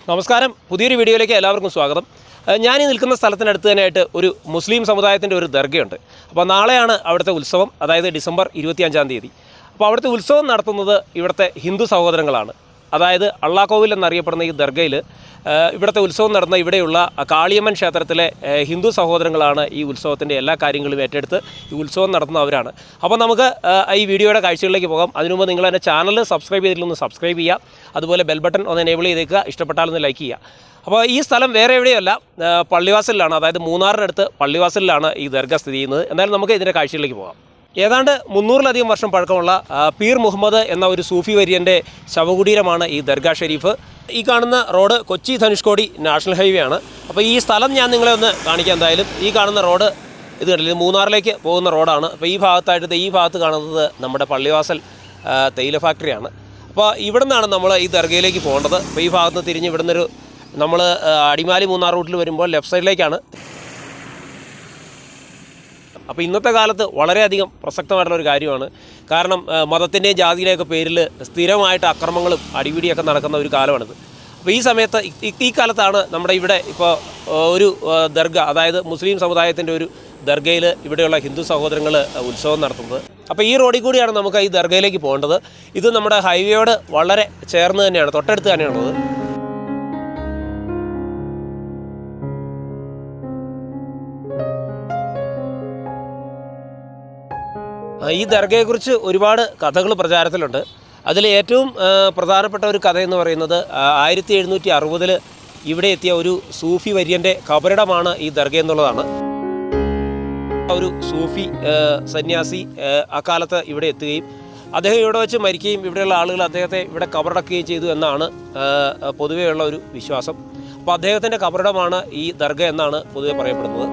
നമസ്കാരം പുതിയൊരു വീഡിയോയിലേക്ക് എല്ലാവർക്കും സ്വാഗതം ഏഹ് ഞാൻ ഈ നിൽക്കുന്ന സ്ഥലത്തിനടുത്ത് തന്നെയായിട്ട് ഒരു മുസ്ലിം സമുദായത്തിൻ്റെ ഒരു ദർഗയുണ്ട് അപ്പോൾ നാളെയാണ് അവിടുത്തെ ഉത്സവം അതായത് ഡിസംബർ ഇരുപത്തിയഞ്ചാം തീയതി അപ്പോൾ അവിടുത്തെ ഉത്സവം നടത്തുന്നത് ഇവിടുത്തെ ഹിന്ദു സഹോദരങ്ങളാണ് അതായത് അള്ളാഹോവിൽ എന്നറിയപ്പെടുന്ന ഈ ദർഗയിൽ ഏഹ് ഇവിടുത്തെ ഉത്സവം നടന്ന ഇവിടെയുള്ള കാളിയമ്മൻ ക്ഷേത്രത്തിലെ ഏഹ് ഹിന്ദു സഹോദരങ്ങളാണ് ഈ ഉത്സവത്തിൻ്റെ എല്ലാ കാര്യങ്ങളും ഏറ്റെടുത്ത് ഈ ഉത്സവം നടത്തുന്നവരാണ് അപ്പോൾ നമുക്ക് ഏഹ് ഈ വീഡിയോയുടെ കാഴ്ചകളിലേക്ക് പോകാം അതിനു മുമ്പ് നിങ്ങൾ എൻ്റെ ചാനൽ സബ്സ്ക്രൈബ് ചെയ്തിട്ടൊന്ന് സബ്സ്ക്രൈബ് ചെയ്യുക അതുപോലെ ബെൽ ബട്ടൺ ഒന്ന് എനേബിൾ ചെയ്തേക്കുക ഇഷ്ടപ്പെട്ടാലൊന്ന് ലൈക്ക് ചെയ്യുക അപ്പോൾ ഈ സ്ഥലം വേറെ എവിടെയല്ല ഏഹ് പള്ളിവാസലിലാണ് അതായത് മൂന്നാറിനടുത്ത് പള്ളിവാസലിലാണ് ഈ ദർഗ സ്ഥിതി ചെയ്യുന്നത് എന്നാലും നമുക്ക് ഇതിൻ്റെ കാഴ്ചകളിലേക്ക് പോകാം ഏതാണ്ട് മുന്നൂറിലധികം വർഷം പഴക്കമുള്ള ആ, പീർ മുഹമ്മദ് എന്ന ഒരു സൂഫി വര്യൻ്റെ ശവകുടീരമാണ് ഈ ദർഗ ഷെരീഫ് ഈ കാണുന്ന road Kochi Dhanushkodi national highway ആണ് അപ്പോൾ ഈ സ്ഥലം ഞാൻ നിങ്ങളെ ഒന്ന് കാണിക്കാം എന്തായാലും ഈ കാണുന്ന റോഡ് ഇത് കണ്ടില്ല ഇത് മൂന്നാറിലേക്ക് പോകുന്ന റോഡാണ് അപ്പോൾ ഈ ഭാഗത്തായിട്ട് ദേ ഈ ഭാഗത്ത് കാണുന്നത് നമ്മുടെ പള്ളിവാസൽ ആ, തേയില ഫാക്ടറിയാണ് അപ്പോൾ ഇവിടെ നിന്നാണ് നമ്മൾ ഈ ദർഗയിലേക്ക് പോകേണ്ടത് അപ്പോൾ ഈ ഭാഗത്ത് നിന്ന് തിരിഞ്ഞ് ഇവിടുന്നൊരു നമ്മൾ അടിമാലി മൂന്നാർ റൂട്ടിൽ വരുമ്പോൾ ലെഫ്റ്റ് സൈഡിലേക്കാണ് അപ്പോൾ ഇന്നത്തെ കാലത്ത് വളരെയധികം പ്രസക്തമായിട്ടുള്ള ഒരു കാര്യമാണ് കാരണം ആ, മതത്തിൻ്റെയും ജാതിയുടെയൊക്കെ പേരിൽ സ്ഥിരമായിട്ട് അക്രമങ്ങളും അടിപിടിയൊക്കെ നടക്കുന്ന ഒരു കാലമാണിത് അപ്പോൾ ഈ സമയത്ത് ഈ- ഈ- ഈ കാലത്താണ് നമ്മുടെ ഇവിടെ ഇപ്പോൾ ആ, ഒരു ആ, ദർഗ അതായത് മുസ്ലിം സമുദായത്തിൻ്റെ ഒരു ദർഗയിൽ ഇവിടെയുള്ള ഹിന്ദു സഹോദരങ്ങൾ ഉത്സവം നടത്തുന്നത് അപ്പോൾ ഈ റോഡിൽ കൂടിയാണ് നമുക്ക് ഈ ദർഗയിലേക്ക് പോകേണ്ടത് ഇത് നമ്മുടെ ഹൈവേയോട് വളരെ ചേർന്ന് തന്നെയാണ് തൊട്ടടുത്ത് തന്നെയാണുള്ളത് ആ, ഈ ദർഗയെക്കുറിച്ച് ഒരുപാട് കഥകൾ പ്രചാരത്തിലുണ്ട് അതിൽ ഏറ്റവും ആ, പ്രധാനപ്പെട്ട ഒരു കഥ എന്ന് പറയുന്നത് ആയിരത്തി എഴുന്നൂറ്റി അറുപതിൽ ഇവിടെ എത്തിയ ഒരു സൂഫി വര്യൻ്റെ കബറിടമാണ് ഈ ദർഗ എന്നുള്ളതാണ് ഒരു സൂഫി ആ, സന്യാസി ആ, അക്കാലത്ത് ഇവിടെ എത്തുകയും അദ്ദേഹം ഇവിടെ വെച്ച് മരിക്കുകയും ഇവിടെയുള്ള ആളുകൾ അദ്ദേഹത്തെ ഇവിടെ കബറടക്കുകയും ചെയ്തു എന്നാണ് ആ, പൊതുവെയുള്ള ഒരു വിശ്വാസം അപ്പോൾ അദ്ദേഹത്തിൻ്റെ കബറിടമാണ് ഈ ദർഗ എന്നാണ് പൊതുവെ പറയപ്പെടുന്നത്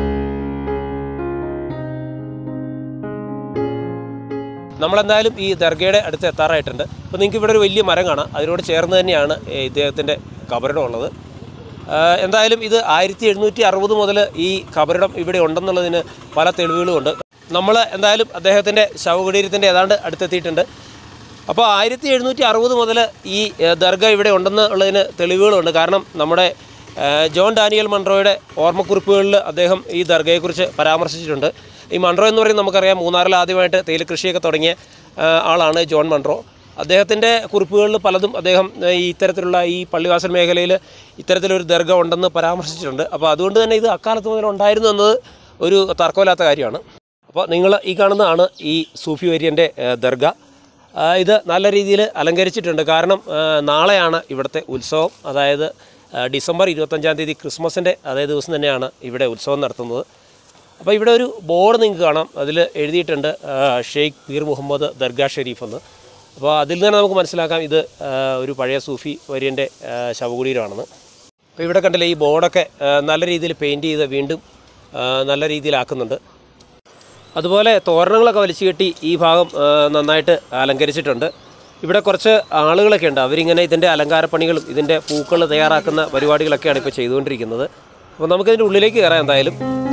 നമ്മളെന്തായാലും ഈ ദർഗയുടെ അടുത്ത് എത്താറായിട്ടുണ്ട് അപ്പോൾ നിങ്ങൾക്ക് ഇവിടെ ഒരു വലിയ മരം കാണാം അതിനോട് ചേർന്ന് തന്നെയാണ് ഏ, ഇദ്ദേഹത്തിൻ്റെ കബറിടം ഉള്ളത് ആ, എന്തായാലും ഇത് ആയിരത്തി എഴുന്നൂറ്റി അറുപത് മുതൽ ഈ കബറിടം ഇവിടെ ഉണ്ടെന്നുള്ളതിന് പല തെളിവുകളുമുണ്ട് നമ്മൾ എന്തായാലും അദ്ദേഹത്തിൻ്റെ ശവകുടീരത്തിൻ്റെ ഏതാണ്ട് അടുത്തെത്തിയിട്ടുണ്ട് അപ്പോൾ ആയിരത്തി എഴുന്നൂറ്റി അറുപത് മുതൽ ഈ ഏ, ദർഗ ഇവിടെ ഉണ്ടെന്നുള്ളതിന് തെളിവുകളുണ്ട് കാരണം നമ്മുടെ ഏ, ജോൺ ഡാനിയൽ മൺട്രോയുടെ ഓർമ്മക്കുറിപ്പുകളിൽ അദ്ദേഹം ഈ ദർഗയെക്കുറിച്ച് പരാമർശിച്ചിട്ടുണ്ട് ഈ മൺട്രോ എന്ന് പറയുന്നത് നമുക്കറിയാം മൂന്നാറിൽ ആദ്യമായിട്ട് തേയില കൃഷിയൊക്കെ തുടങ്ങിയ ആ, ആളാണ് ജോൺ മൺട്രോ അദ്ദേഹത്തിൻ്റെ കുറിപ്പുകളിൽ പലതും അദ്ദേഹം ഏ, ഈ ഇത്തരത്തിലുള്ള ഈ പള്ളിവാസൽ മേഖലയിൽ ഇത്തരത്തിലൊരു ദർഗ ഉണ്ടെന്ന് പരാമർശിച്ചിട്ടുണ്ട് അപ്പോൾ അതുകൊണ്ട് തന്നെ ഇത് അക്കാലത്ത് മുതൽ ഉണ്ടായിരുന്നു എന്നത് ഒരു തർക്കമില്ലാത്ത കാര്യമാണ് അപ്പോൾ നിങ്ങൾ ഈ കാണുന്നതാണ് ഈ സൂഫി വര്യൻ്റെ ഏ, ദർഗ ആ, ഇത് നല്ല രീതിയിൽ അലങ്കരിച്ചിട്ടുണ്ട് കാരണം ആ, നാളെയാണ് ഇവിടുത്തെ ഉത്സവം അതായത് ആ, ഡിസംബർ ഇരുപത്തഞ്ചാം തീയതി ക്രിസ്മസിൻ്റെ അതേ ദിവസം തന്നെയാണ് ഇവിടെ ഉത്സവം നടത്തുന്നത് അപ്പോൾ ഇവിടെ ഒരു ബോർഡ് നിങ്ങൾക്ക് കാണാം അതിൽ എഴുതിയിട്ടുണ്ട് ആ, ഷെയ്ഖ് പീർ മുഹമ്മദ് ദർഗാ ഷെരീഫ് എന്ന് അപ്പോൾ അതിൽ നിന്ന് നമുക്ക് മനസ്സിലാക്കാം ഇത് ആ, ഒരു പഴയ സൂഫി വര്യൻ്റെ ആ, ശവകുടീരമാണെന്ന് അപ്പോൾ ഇവിടെ കണ്ടില്ലേ ഈ ബോർഡൊക്കെ ആ, നല്ല രീതിയിൽ പെയിൻറ്റ് ചെയ്ത് വീണ്ടും ആ, നല്ല രീതിയിലാക്കുന്നുണ്ട് അതുപോലെ തോരണങ്ങളൊക്കെ വലിച്ചു കെട്ടി ഈ ഭാഗം ആ, നന്നായിട്ട് അലങ്കരിച്ചിട്ടുണ്ട് ഇവിടെ കുറച്ച് ആളുകളൊക്കെ ഉണ്ട് അവരിങ്ങനെ ഇതിൻ്റെ അലങ്കാരപ്പണികളും ഇതിൻ്റെ പൂക്കൾ തയ്യാറാക്കുന്ന പരിപാടികളൊക്കെയാണ് ഇപ്പോൾ ചെയ്തുകൊണ്ടിരിക്കുന്നത് അപ്പോൾ നമുക്കിതിൻ്റെ ഉള്ളിലേക്ക് കയറാം എന്തായാലും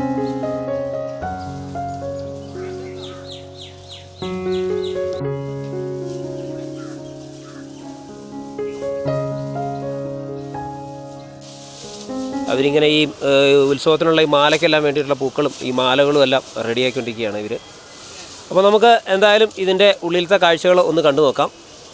അവരിങ്ങനെ ഈ ഏഹ്, ഉത്സവത്തിനുള്ള ഈ മാലയ്ക്കെല്ലാം വേണ്ടിയിട്ടുള്ള പൂക്കളും ഈ മാലകളും എല്ലാം റെഡിയാക്കിക്കൊണ്ടിരിക്കുകയാണ് ഇവർ അപ്പോൾ നമുക്ക് എന്തായാലും ഇതിൻ്റെ ഉള്ളിലത്തെ കാഴ്ചകൾ ഒന്ന് കണ്ടു നോക്കാം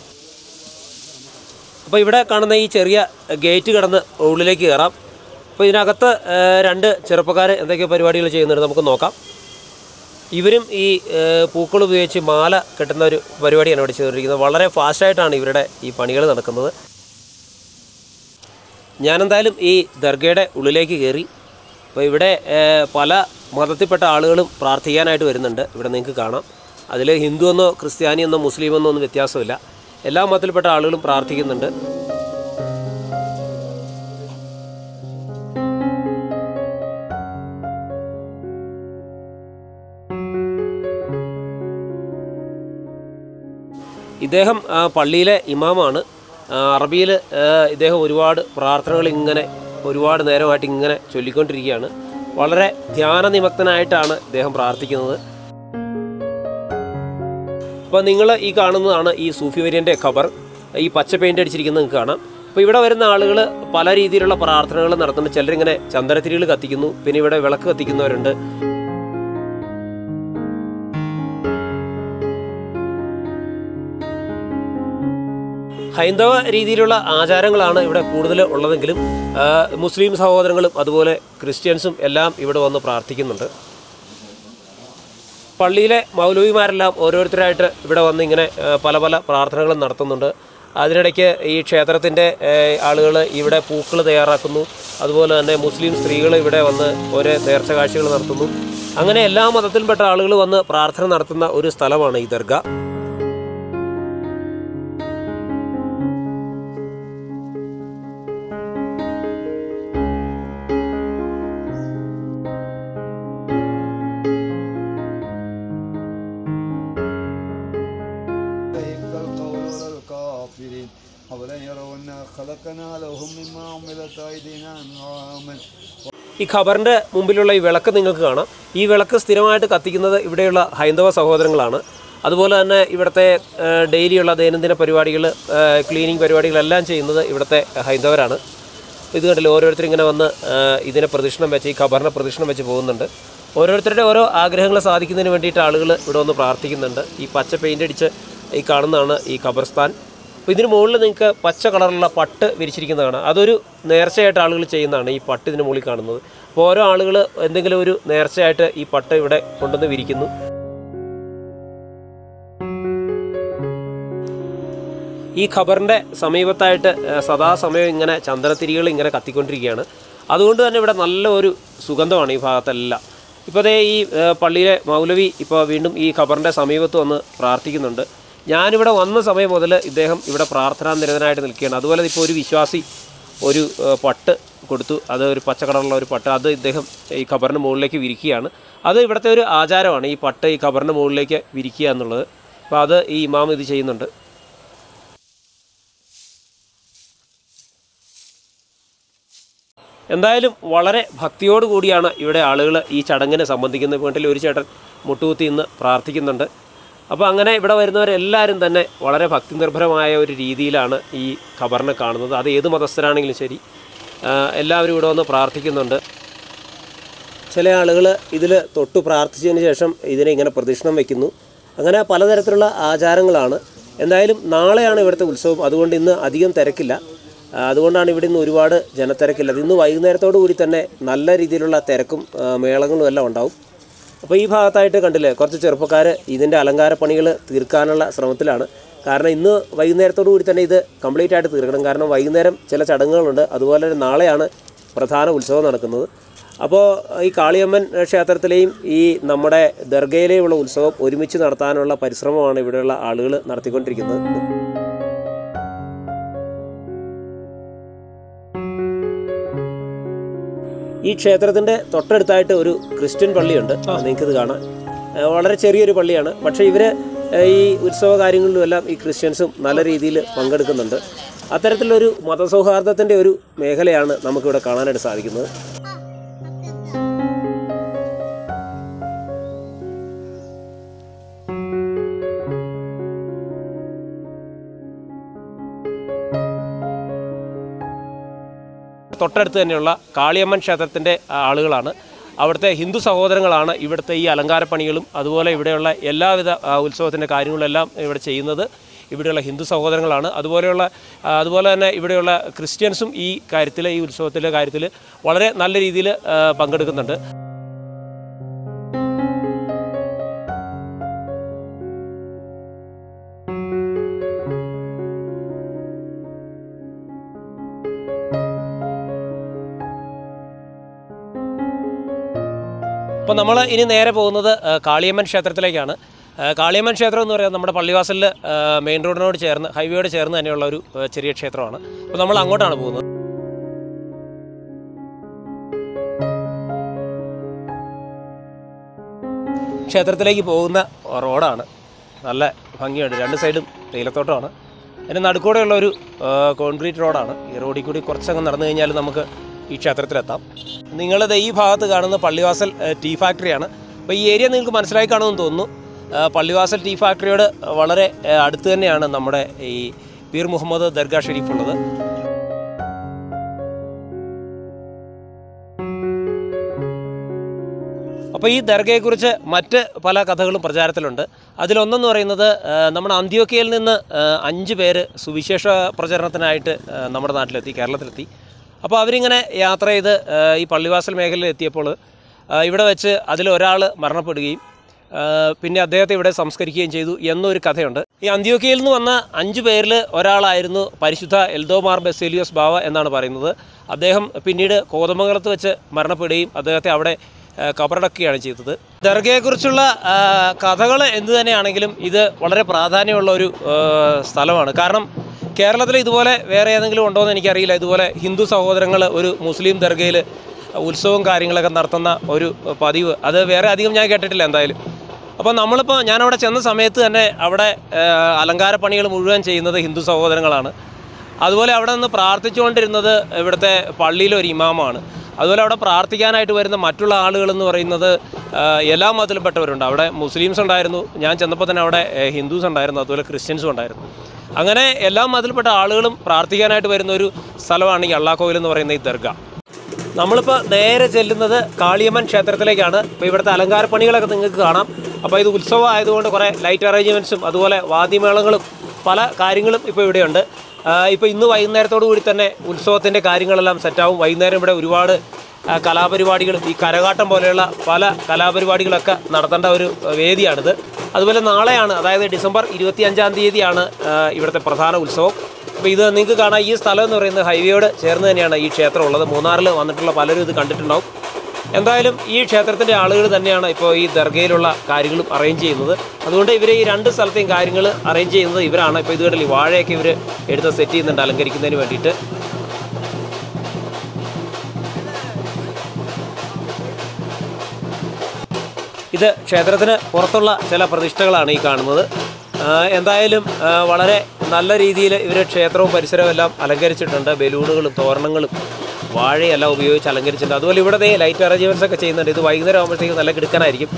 അപ്പോൾ ഇവിടെ കാണുന്ന ഈ ചെറിയ ഗേറ്റ് കടന്ന് ഉള്ളിലേക്ക് കയറാം അപ്പോൾ ഇതിനകത്ത് ഏഹ്, രണ്ട് ചെറുപ്പക്കാർ എന്തൊക്കെ പരിപാടികൾ ചെയ്യുന്നുണ്ട് നമുക്ക് നോക്കാം ഇവരും ഈ ഏഹ്, പൂക്കൾ ഉപയോഗിച്ച് മാല കെട്ടുന്ന ഒരു പരിപാടിയാണ് ഇവിടെ ചെയ്തുകൊണ്ടിരിക്കുന്നത് വളരെ ഫാസ്റ്റായിട്ടാണ് ഇവരുടെ ഈ പണികൾ നടക്കുന്നത് ഞാനെന്തായാലും ഈ ദർഗയുടെ ഉള്ളിലേക്ക് കയറി അപ്പോൾ ഇവിടെ ഏഹ്, പല മതത്തിൽപ്പെട്ട ആളുകളും പ്രാർത്ഥിക്കാനായിട്ട് വരുന്നുണ്ട് ഇവിടെ നിങ്ങൾക്ക് കാണാം അതിൽ ഹിന്ദു എന്നോ ക്രിസ്ത്യാനി എന്നോ മുസ്ലിം എന്നോ ഒന്നും വ്യത്യാസമില്ല എല്ലാ മതത്തിൽപ്പെട്ട ആളുകളും പ്രാർത്ഥിക്കുന്നുണ്ട് ഇദ്ദേഹം ആ, പള്ളിയിലെ ഇമാമാണ് ആ, അറബിയിൽ ആ, ഇദ്ദേഹം ഒരുപാട് പ്രാർത്ഥനകൾ ഇങ്ങനെ ഒരുപാട് നേരമായിട്ട് ഇങ്ങനെ ചൊല്ലിക്കൊണ്ടിരിക്കുകയാണ് വളരെ ധ്യാനനിമഗ്നനായിട്ടാണ് ഇദ്ദേഹം പ്രാർത്ഥിക്കുന്നത് അപ്പോൾ നിങ്ങൾ ഈ കാണുന്നതാണ് ഈ സൂഫി വര്യൻ്റെ ഖബർ ഈ പച്ച പെയിൻ്റ് അടിച്ചിരിക്കുന്നത് നിങ്ങൾക്ക് കാണാം അപ്പോൾ ഇവിടെ വരുന്ന ആളുകൾ പല രീതിയിലുള്ള പ്രാർത്ഥനകൾ നടത്തുന്നു ചിലരിങ്ങനെ ചന്ദനത്തിരികൾ കത്തിക്കുന്നു പിന്നെ ഇവിടെ വിളക്ക് കത്തിക്കുന്നവരുണ്ട് ഹൈന്ദവ രീതിയിലുള്ള ആചാരങ്ങളാണ് ഇവിടെ കൂടുതൽ ഉള്ളതെങ്കിലും ആ, മുസ്ലിം സഹോദരങ്ങളും അതുപോലെ ക്രിസ്ത്യൻസും എല്ലാം ഇവിടെ വന്ന് പ്രാർത്ഥിക്കുന്നുണ്ട് പള്ളിയിലെ മൗലവിമാരെല്ലാം ഓരോരുത്തരായിട്ട് ഇവിടെ വന്ന് ഇങ്ങനെ ആ, പല പല പ്രാർത്ഥനകളും നടത്തുന്നുണ്ട് അതിനിടയ്ക്ക് ഈ ക്ഷേത്രത്തിൻ്റെ ആളുകൾ ഇവിടെ പൂക്കൾ തയ്യാറാക്കുന്നു അതുപോലെ തന്നെ മുസ്ലിം സ്ത്രീകൾ ഇവിടെ വന്ന് ഓരോ നേർച്ച കാഴ്ചകൾ നടത്തുന്നു അങ്ങനെ എല്ലാ മതത്തിൽപ്പെട്ട ആളുകൾ വന്ന് പ്രാർത്ഥന നടത്തുന്ന ഒരു സ്ഥലമാണ് ഈ ദർഗ يهب القول على الكافرين أولن يروا أنا خلقنا لهم مما عملت أيدينا أنعاما ഈ ഖബറിൻ്റെ മുമ്പിലുള്ള ഈ വിളക്ക് നിങ്ങൾക്ക് കാണാം ഈ വിളക്ക് സ്ഥിരമായിട്ട് കത്തിക്കുന്നത് ഇവിടെയുള്ള ഹൈന്ദവ സഹോദരങ്ങളാണ് അതുപോലെ തന്നെ ഇവിടുത്തെ ആ, ഡെയിലിയുള്ള ദൈനംദിന പരിപാടികൾ ക്ലീനിങ് പരിപാടികളെല്ലാം ചെയ്യുന്നത് ഇവിടുത്തെ ഹൈന്ദവരാണ് ഇത് കണ്ടില്ല ഓരോരുത്തർ ഇങ്ങനെ വന്ന് ആ, ഇതിനെ പ്രദക്ഷിണം വെച്ച് ഈ ഖബറിനെ പ്രദക്ഷിണം വെച്ച് പോകുന്നുണ്ട് ഓരോരുത്തരുടെ ഓരോ ആഗ്രഹങ്ങൾ സാധിക്കുന്നതിന് വേണ്ടിയിട്ട് ആളുകൾ ഇവിടെ വന്ന് പ്രാർത്ഥിക്കുന്നുണ്ട് ഈ പച്ച പെയിൻ്റ് അടിച്ച് ഈ കാണുന്നതാണ് ഈ ഖബർസ്ഥാൻ അപ്പോൾ ഇതിന് മുകളിൽ നിങ്ങൾക്ക് പച്ച കളറുള്ള പട്ട് വിരിച്ചിരിക്കുന്നത് കാണാം അതൊരു നേർച്ചയായിട്ട് ആളുകൾ ചെയ്യുന്നതാണ് ഈ പട്ട് ഇതിന് മുകളിൽ കാണുന്നത് അപ്പോൾ ഓരോ ആളുകൾ എന്തെങ്കിലും ഒരു നേർച്ചയായിട്ട് ഈ പട്ട് ഇവിടെ കൊണ്ടുവന്ന് വിരിക്കുന്നു ഈ ഖബറിൻ്റെ സമീപത്തായിട്ട് ഏഹ്, സദാസമയം ഇങ്ങനെ ചന്ദനത്തിരികൾ ഇങ്ങനെ കത്തിക്കൊണ്ടിരിക്കുകയാണ് അതുകൊണ്ട് തന്നെ ഇവിടെ നല്ല ഒരു സുഗന്ധമാണ് ഈ ഭാഗത്തെല്ലാം ഇപ്പോൾ ദേ ഈ ഏഹ്, പള്ളിയിലെ മൗലവി ഇപ്പോൾ വീണ്ടും ഈ ഖബറിൻ്റെ സമീപത്ത് വന്ന് പ്രാർത്ഥിക്കുന്നുണ്ട് ഞാനിവിടെ വന്ന സമയം മുതൽ ഇദ്ദേഹം ഇവിടെ പ്രാർത്ഥനാ നിരതനായിട്ട് നിൽക്കുകയാണ് അതുപോലെ ഇപ്പോൾ ഒരു വിശ്വാസി ഒരു ഏഹ്, പട്ട് കൊടുത്തു അത് ഒരു പച്ച കളറുള്ള ഒരു പട്ട് അത് ഇദ്ദേഹം ഈ ഖബറിന് മുകളിലേക്ക് വിരിക്കുകയാണ് അത് ഇവിടുത്തെ ഒരു ആചാരമാണ് ഈ പട്ട് ഈ ഖബറിന് മുകളിലേക്ക് വിരിക്കുക എന്നുള്ളത് അപ്പോൾ അത് ഈ ഇമാം ഇത് ചെയ്യുന്നുണ്ട് എന്തായാലും വളരെ ഭക്തിയോട് കൂടിയാണ് ഇവിടെ ആളുകൾ ഈ ചടങ്ങിനെ സംബന്ധിക്കുന്നത് വീട്ടിൽ ഒരു ചേട്ടൻ മുട്ടുകുത്തി ഇന്ന് പ്രാർത്ഥിക്കുന്നുണ്ട് അപ്പോൾ അങ്ങനെ ഇവിടെ വരുന്നവരെല്ലാവരും തന്നെ വളരെ ഭക്തി നിർഭരമായ ഒരു രീതിയിലാണ് ഈ ഖബറിനെ കാണുന്നത് അത് ഏത് മതസ്ഥരാണെങ്കിലും ശരി ആ, എല്ലാവരും ഇവിടെ വന്ന് പ്രാർത്ഥിക്കുന്നുണ്ട് ചില ആളുകൾ ഇതിൽ തൊട്ട് പ്രാർത്ഥിച്ചതിന് ശേഷം ഇതിനെ ഇങ്ങനെ പ്രദക്ഷിണം വയ്ക്കുന്നു അങ്ങനെ പലതരത്തിലുള്ള ആചാരങ്ങളാണ് എന്തായാലും നാളെയാണ് ഇവിടുത്തെ ഉത്സവം അതുകൊണ്ട് ഇന്ന് അധികം തിരക്കില്ല ആ, അതുകൊണ്ടാണ് ഇവിടെ ഇന്ന് ഒരുപാട് ജനത്തിരക്കില്ല ഇന്ന് വൈകുന്നേരത്തോടു കൂടി തന്നെ നല്ല രീതിയിലുള്ള തിരക്കും ആ, മേളങ്ങളും എല്ലാം ഉണ്ടാവും അപ്പോൾ ഈ ഭാഗത്തായിട്ട് കണ്ടില്ലേ കുറച്ച് ചെറുപ്പക്കാർ ഇതിൻ്റെ അലങ്കാര പണികൾ തീർക്കാനുള്ള ശ്രമത്തിലാണ് കാരണം ഇന്ന് വൈകുന്നേരത്തോടു കൂടി തന്നെ ഇത് കംപ്ലീറ്റ് ആയിട്ട് തീർക്കണം കാരണം വൈകുന്നേരം ചില ചടങ്ങുകളുണ്ട് അതുപോലെ തന്നെ നാളെയാണ് പ്രധാന ഉത്സവം നടക്കുന്നത് അപ്പോൾ ഈ കാളിയമ്മൻ ക്ഷേത്രത്തിലെയും ഈ നമ്മുടെ ദർഗയിലെയുമുള്ള ഉത്സവം ഒരുമിച്ച് നടത്താനുള്ള പരിശ്രമമാണ് ഇവിടെയുള്ള ആളുകൾ നടത്തിക്കൊണ്ടിരിക്കുന്നത് ഈ ക്ഷേത്രത്തിൻ്റെ തൊട്ടടുത്തായിട്ട് ഒരു ക്രിസ്ത്യൻ പള്ളിയുണ്ട് നിങ്ങൾക്കിത് കാണാം ഏഹ് വളരെ ചെറിയൊരു പള്ളിയാണ് പക്ഷേ ഇവർ ഈ ഉത്സവ കാര്യങ്ങളിലും എല്ലാം ഈ ക്രിസ്ത്യൻസും നല്ല രീതിയിൽ പങ്കെടുക്കുന്നുണ്ട് അത്തരത്തിലൊരു മതസൗഹാർദ്ദത്തിൻ്റെ ഒരു മേഖലയാണ് നമുക്കിവിടെ കാണാനായിട്ട് സാധിക്കുന്നത് തൊട്ടടുത്ത് തന്നെയുള്ള കാളിയമ്മൻ ക്ഷേത്രത്തിൻ്റെ ആളുകളാണ് അവിടുത്തെ ഹിന്ദു സഹോദരങ്ങളാണ് ഇവിടുത്തെ ഈ അലങ്കാരപ്പണികളും അതുപോലെ ഇവിടെയുള്ള എല്ലാവിധ ആ, ഉത്സവത്തിൻ്റെ കാര്യങ്ങളെല്ലാം ഇവിടെ ചെയ്യുന്നത് ഇവിടെയുള്ള ഹിന്ദു സഹോദരങ്ങളാണ് അതുപോലെയുള്ള ആ, അതുപോലെ തന്നെ ഇവിടെയുള്ള ക്രിസ്ത്യൻസും ഈ കാര്യത്തിൽ ഈ ഉത്സവത്തിൻ്റെ കാര്യത്തിൽ വളരെ നല്ല രീതിയിൽ ആ, പങ്കെടുക്കുന്നുണ്ട് അപ്പോൾ നമ്മൾ ഇനി നേരെ പോകുന്നത് ആ, കാളിയമ്മൻ ക്ഷേത്രത്തിലേക്കാണ് ആ, കാളിയമ്മൻ ക്ഷേത്രം എന്ന് പറയുന്നത് നമ്മുടെ പള്ളിവാസലിൽ മെയിൻ റോഡിനോട് ചേർന്ന് ഹൈവേയോട് ചേർന്ന് തന്നെയുള്ള ഒരു ആ, ചെറിയ ക്ഷേത്രമാണ് അപ്പോൾ നമ്മൾ അങ്ങോട്ടാണ് പോകുന്നത് ക്ഷേത്രത്തിലേക്ക് പോകുന്ന റോഡാണ് നല്ല ഭംഗിയുണ്ട് രണ്ട് സൈഡും തേയിലത്തോട്ടമാണ് അതിൻ്റെ നടുക്കൂടെയുള്ള ഒരു ആ, കോൺക്രീറ്റ് റോഡാണ് ഈ റോഡിൽ കൂടി കുറച്ചങ്ങ് നടന്നു കഴിഞ്ഞാൽ നമുക്ക് ഈ ക്ഷേത്രത്തിലെത്താം നിങ്ങളിത് ഈ ഭാഗത്ത് കാണുന്ന പള്ളിവാസൽ ആ, ടീ ഫാക്ടറിയാണ് അപ്പോൾ ഈ ഏരിയ നിങ്ങൾക്ക് മനസ്സിലായി കാണുമെന്ന് തോന്നുന്നു ആ, പള്ളിവാസൽ ടീ ഫാക്ടറിയോട് വളരെ ആ, അടുത്ത് തന്നെയാണ് നമ്മുടെ ഈ പീർ മുഹമ്മദ് ദർഗാ ഷെരീഫ് ഉള്ളത് അപ്പോൾ ഈ ദർഗയെക്കുറിച്ച് മറ്റ് പല കഥകളും പ്രചാരത്തിലുണ്ട് അതിലൊന്നെന്ന് പറയുന്നത് ആ, നമ്മുടെ അന്ത്യോക്കയിൽ നിന്ന് ആ, അഞ്ച് പേര് സുവിശേഷ പ്രചരണത്തിനായിട്ട് ആ, നമ്മുടെ നാട്ടിലെത്തി കേരളത്തിലെത്തി അപ്പോൾ അവരിങ്ങനെ യാത്ര ചെയ്ത് ആ, ഈ പള്ളിവാസൽ മേഖലയിൽ എത്തിയപ്പോൾ ആ, ഇവിടെ വെച്ച് അതിലൊരാൾ മരണപ്പെടുകയും ആ, പിന്നെ അദ്ദേഹത്തെ ഇവിടെ സംസ്കരിക്കുകയും ചെയ്തു എന്നൊരു കഥയുണ്ട് ഈ അന്ത്യോക്കയിൽ നിന്ന് വന്ന അഞ്ച് പേരിൽ ഒരാളായിരുന്നു പരിശുദ്ധ എൽദോമാർ ബെസേലിയോസ് ബാവ എന്നാണ് പറയുന്നത് അദ്ദേഹം പിന്നീട് കോതമംഗലത്ത് വെച്ച് മരണപ്പെടുകയും അദ്ദേഹത്തെ അവിടെ ആ, കബറടക്കുകയാണ് ചെയ്തത് ദർഗയെക്കുറിച്ചുള്ള കഥകൾ എന്തു തന്നെയാണെങ്കിലും ഇത് വളരെ പ്രാധാന്യമുള്ള ഒരു ആ, സ്ഥലമാണ് കാരണം കേരളത്തിൽ ഇതുപോലെ വേറെ ഏതെങ്കിലും ഉണ്ടോ എന്ന് എനിക്കറിയില്ല ഇതുപോലെ ഹിന്ദു സഹോദരങ്ങൾ ഒരു മുസ്ലിം ദർഗയിൽ ഉത്സവവും കാര്യങ്ങളൊക്കെ നടത്തുന്ന ഒരു പതിവ് അത് വേറെ അധികം ഞാൻ കേട്ടിട്ടില്ല എന്തായാലും അപ്പോൾ നമ്മളിപ്പോൾ ഞാനവിടെ ചെന്ന സമയത്ത് തന്നെ അവിടെ ആ, അലങ്കാര പണികൾ മുഴുവൻ ചെയ്യുന്നത് ഹിന്ദു സഹോദരങ്ങളാണ് അതുപോലെ അവിടെ നിന്ന് പ്രാർത്ഥിച്ചുകൊണ്ടിരുന്നത് ഇവിടുത്തെ പള്ളിയിലെ ഒരു ഇമാമാണ് അതുപോലെ അവിടെ പ്രാർത്ഥിക്കാനായിട്ട് വരുന്ന മറ്റുള്ള ആളുകളെന്ന് പറയുന്നത് ആ, എല്ലാ മതത്തിൽപ്പെട്ടവരുണ്ട് അവിടെ മുസ്ലിംസ് ഉണ്ടായിരുന്നു ഞാൻ ചെന്നപ്പോൾ തന്നെ അവിടെ ഏ, ഹിന്ദുസ് ഉണ്ടായിരുന്നു അതുപോലെ ക്രിസ്ത്യൻസും ഉണ്ടായിരുന്നു അങ്ങനെ എല്ലാ മതത്തിൽപ്പെട്ട ആളുകളും പ്രാർത്ഥിക്കാനായിട്ട് വരുന്ന ഒരു സ്ഥലമാണ് ഈ അള്ളാഹോയിൽ എന്ന് പറയുന്ന ഈ ദർഗ നമ്മളിപ്പോൾ നേരെ ചെല്ലുന്നത് കാളിയമ്മൻ ക്ഷേത്രത്തിലേക്കാണ് ഇപ്പോൾ ഇവിടുത്തെ അലങ്കാരപ്പണികളൊക്കെ നിങ്ങൾക്ക് കാണാം അപ്പോൾ ഇത് ഉത്സവം ആയതുകൊണ്ട് കുറേ ലൈറ്റ് അറേഞ്ച്മെൻറ്റ്സും അതുപോലെ വാദ്യമേളങ്ങളും പല കാര്യങ്ങളും ഇപ്പോൾ ഇവിടെയുണ്ട് ഇപ്പോൾ ഇന്ന് വൈകുന്നേരത്തോടു കൂടി തന്നെ ഉത്സവത്തിൻ്റെ കാര്യങ്ങളെല്ലാം സെറ്റാവും വൈകുന്നേരം ഇവിടെ ഒരുപാട് ആ, കലാപരിപാടികളും ഈ കരകാട്ടം പോലെയുള്ള പല കലാപരിപാടികളൊക്കെ നടത്തേണ്ട ഒരു ആ, വേദിയാണിത് അതുപോലെ നാളെയാണ് അതായത് ഡിസംബർ ഇരുപത്തി അഞ്ചാം തീയതിയാണ് ആ, ഇവിടുത്തെ പ്രധാന ഉത്സവം അപ്പോൾ ഇത് നിങ്ങൾക്ക് കാണാം ഈ സ്ഥലം എന്ന് പറയുന്നത് ഹൈവേയോട് ചേർന്ന് തന്നെയാണ് ഈ ക്ഷേത്രം ഉള്ളത് മൂന്നാറിൽ വന്നിട്ടുള്ള പലരും ഇത് കണ്ടിട്ടുണ്ടാവും എന്തായാലും ഈ ക്ഷേത്രത്തിൻ്റെ ആളുകൾ തന്നെയാണ് ഇപ്പോൾ ഈ ദർഗയിലുള്ള കാര്യങ്ങളും അറേഞ്ച് ചെയ്യുന്നത് അതുകൊണ്ട് ഇവർ ഈ രണ്ട് സ്ഥലത്തെയും കാര്യങ്ങൾ അറേഞ്ച് ചെയ്യുന്നത് ഇവരാണ് ഇപ്പോൾ ഇത് കണ്ടില്ലേ വാഴയൊക്കെ ഇവർ എടുത്ത് സെറ്റ് ചെയ്യുന്നുണ്ട് അലങ്കരിക്കുന്നതിന് വേണ്ടിയിട്ട് ഇത് ക്ഷേത്രത്തിന് പുറത്തുള്ള ചില പ്രതിഷ്ഠകളാണ് ഈ കാണുന്നത് ആ, എന്തായാലും ആ, വളരെ നല്ല രീതിയിൽ ഇവർ ക്ഷേത്രവും പരിസരവും എല്ലാം അലങ്കരിച്ചിട്ടുണ്ട് ബലൂണുകളും തോരണങ്ങളും വാഴയെല്ലാം ഉപയോഗിച്ച് അലങ്കരിച്ചിട്ടുണ്ട് അതുപോലെ ഇവിടെ ദേ ലൈറ്റ് അറേഞ്ച്മെൻറ്റ്സ് ഒക്കെ ചെയ്യുന്നുണ്ട് ഇത് വൈകുന്നേരം ആകുമ്പോഴത്തേക്കും നല്ല കിടക്കാനായിരിക്കും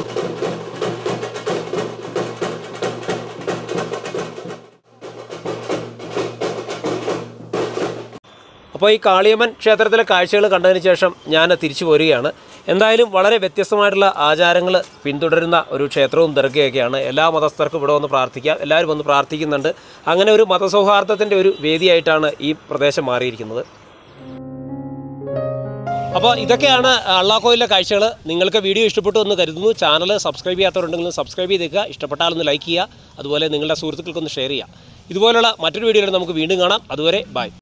അപ്പോൾ ഈ കാളിയമ്മൻ ക്ഷേത്രത്തിലെ കാഴ്ചകൾ കണ്ടതിന് ശേഷം ഞാൻ തിരിച്ചു പോരുകയാണ് എന്തായാലും വളരെ വ്യത്യസ്തമായിട്ടുള്ള ആചാരങ്ങൾ പിന്തുടരുന്ന ഒരു ക്ഷേത്രവും ദർഗയൊക്കെയാണ് എല്ലാ മതസ്ഥർക്കും ഇവിടെ വന്ന് പ്രാർത്ഥിക്കാം എല്ലാവരും വന്ന് പ്രാർത്ഥിക്കുന്നുണ്ട് അങ്ങനെ ഒരു മതസൗഹാർദ്ദത്തിൻ്റെ ഒരു വേദിയായിട്ടാണ് ഈ പ്രദേശം മാറിയിരിക്കുന്നത് അപ്പോൾ ഇതൊക്കെയാണ് അള്ളാഹോയിലെ കാഴ്ചകൾ നിങ്ങൾക്ക് വീഡിയോ ഇഷ്ടപ്പെട്ടു എന്ന് കരുതുന്നു ചാനൽ സബ്സ്ക്രൈബ് ചെയ്യാത്തവരുണ്ടെങ്കിൽ സബ്സ്ക്രൈബ് ചെയ്തേക്കുക ഇഷ്ടപ്പെട്ടാൽ ഒന്ന് ലൈക്ക് ചെയ്യുക അതുപോലെ നിങ്ങളുടെ സുഹൃത്തുക്കൾക്കൊന്ന് ഷെയർ ചെയ്യുക ഇതുപോലുള്ള മറ്റൊരു വീഡിയോയിൽ നമുക്ക് വീണ്ടും കാണാം അതുവരെ ബൈ